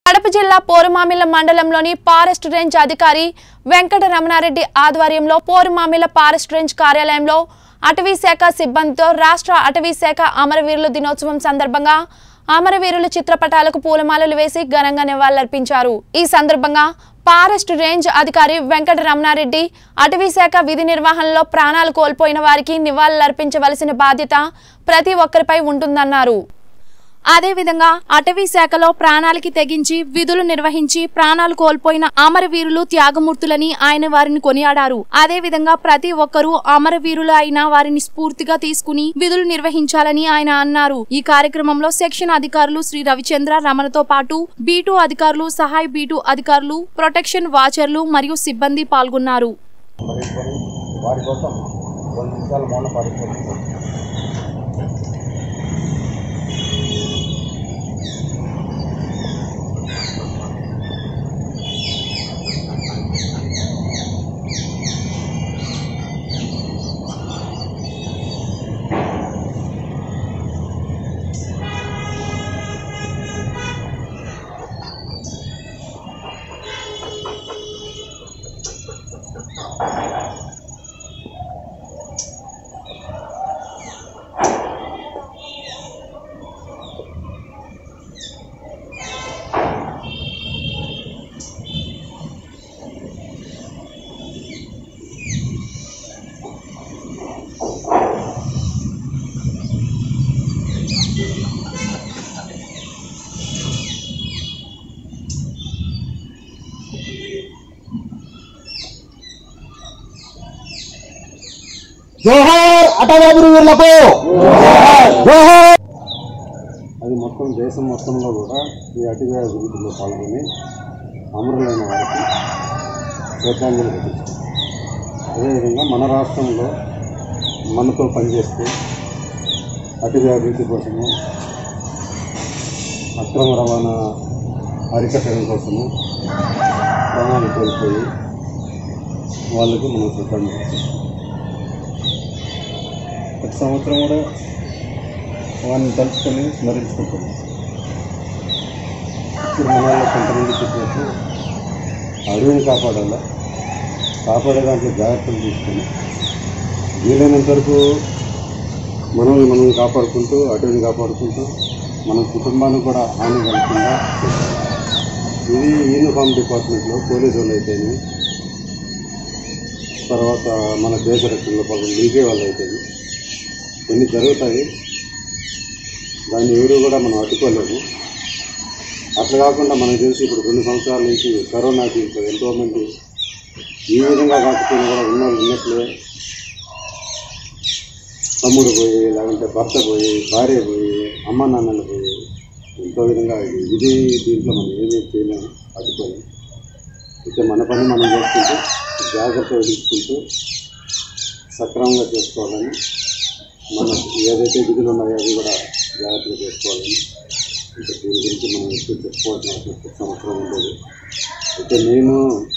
కడప జిల్లా పోరుమామిల మండలంలోని forest range అధికారి వెంకట రమణారెడ్డి ఆధ్వర్యంలో పోరుమామిల ఫారెస్ట్ రేంజ్ కార్యాలయంలో అటవీ శాఖ సిబ్బందితో రాష్ట్ర అటవీ శాఖ అమరవీరుల దినోత్సవం సందర్భంగా అమరవీరుల చిత్రపటాలకు పూలమాలలు వేసి ఘనంగా నివాళులర్పించారు ఈ సందర్భంగా ఫారెస్ట్ రేంజ్ అధికారి వెంకట రమణారెడ్డి అటవీ శాఖ విధి నిర్వహణలో ప్రాణాలు కోల్పోయిన వారికి నివాళులర్పించవలసిన బాధ్యత ప్రతి ఒక్కరిపై ఉంటుందన్నారు అదేవిధంగా అటవీ శాఖలో ప్రాణాలకి తెగించి విధులు నిర్వహించి ప్రాణాలు కోల్పోయిన అమరవీరులు త్యాగమూర్తులని ఆయన వారిని కొనియాడారు అదేవిధంగా ప్రతి ఒక్కరూ అమరవీరులు అయిన వారిని స్ఫూర్తిగా తీసుకుని విధులు నిర్వహించాలని ఆయన అన్నారు ఈ కార్యక్రమంలో సెక్షన్ అధికారులు శ్రీ రవిచంద్ర రమణతో పాటు బీటూ అధికారులు సహాయ బీటూ అధికారులు ప్రొటెక్షన్ వాచర్లు మరియు సిబ్బంది పాల్గొన్నారు స్మరించుకొని వారి కోసం కొన్ని నిమిషాలు మౌన పాటించుకుంటున్నాం జోహార్ అటవీరులకు జోహార్ అది మొత్తం దేశం మొత్తంలో కూడా ఈ అటవీ అభివృద్ధిలో పాల్గొని అమరులైన వారికి శ్రద్ధాంజలి ఘటించారు అదేవిధంగా మన రాష్ట్రంలో మనతో పనిచేస్తూ అటవీ అభివృద్ధి కోసము అక్రమ రవాణా అరికట్టడం కోసము ప్రాణాలు కోల్పోయి వాళ్ళకి మనం శ్రద్ధాంజలి ఘటిస్తాం. ప్రతి సంవత్సరం కూడా వారిని తలుచుకొని స్మరించుకుంటున్నాం ఇప్పుడు మన వాళ్ళు కొంతమంది చెప్పినట్టు అడవిని కాపాడాలా కాపాడే దాంట్లో జాగ్రత్తలు తీసుకొని వీలైనంత వరకు మనల్ని మనం కాపాడుకుంటూ అడవిని కాపాడుకుంటూ మన కుటుంబానికి కూడా హాని కలగకుండా ఇది యూనిఫామ్ డిపార్ట్మెంట్లో పోలీసు వాళ్ళు అయితేనే తర్వాత మన దేశ రక్షణలో పాపం మిలిగే వాళ్ళు అయితేనే కొన్ని జరుగుతాయి దాన్ని ఎవరు కూడా మనం అడ్డుకోలేము అట్లా కాకుండా మనకు తెలిసి ఇప్పుడు కొన్ని సంవత్సరాల నుంచి కరోనా దీంట్లో ఎంతోమంది ఈ విధంగా కాకపోయినా కూడా ఉన్న వాళ్ళు ఉన్నట్లే తమ్ముడు పోయి లేకుంటే భర్త పోయి భార్య పోయి అమ్మ నాన్నలు పోయి ఎంతో విధంగా ఇది ఇది దీంట్లో మనం ఏమీ చేయలేము అడ్డుకోలేము అయితే మన పని మనం చేసుకుంటూ జాగ్రత్త వహించుకుంటూ సక్రమంగా చేసుకోవాలని మన ఏదైతే విధులు ఉన్నాయో అవి కూడా జాగ్రత్తగా చేసుకోవాలని ఇంకా దీని గురించి మనం ఎక్కువ చెప్పుకోవాల్సిన అవసరం సంవత్సరం ఉండదు అయితే నేను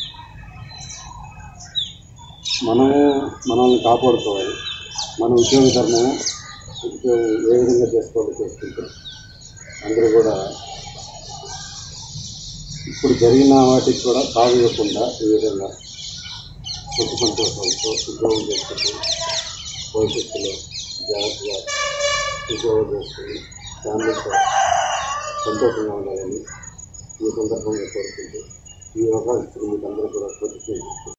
మనము మనల్ని కాపాడుకోవాలి మన ఉద్యోగ ధర్మము ఉద్యోగం ఏ విధంగా చేసుకోవాలో చేసుకుంటే అందరూ కూడా ఇప్పుడు జరిగిన వాటికి కూడా తాగు ఇవ్వకుండా ఈ విధంగా సుఖ సంతోషాలతో ఉద్యోగం చేసుకుంటూ భవిష్యత్తులో జాగ్రత్తగా ఉద్యోగం చేసుకుని ఫ్యామిలీతో సంతోషంగా ఉండాలని ఈ సందర్భంగా కోరుకుంటూ ఈ అవకాశం మీకు అందరూ కూడా ప్రతి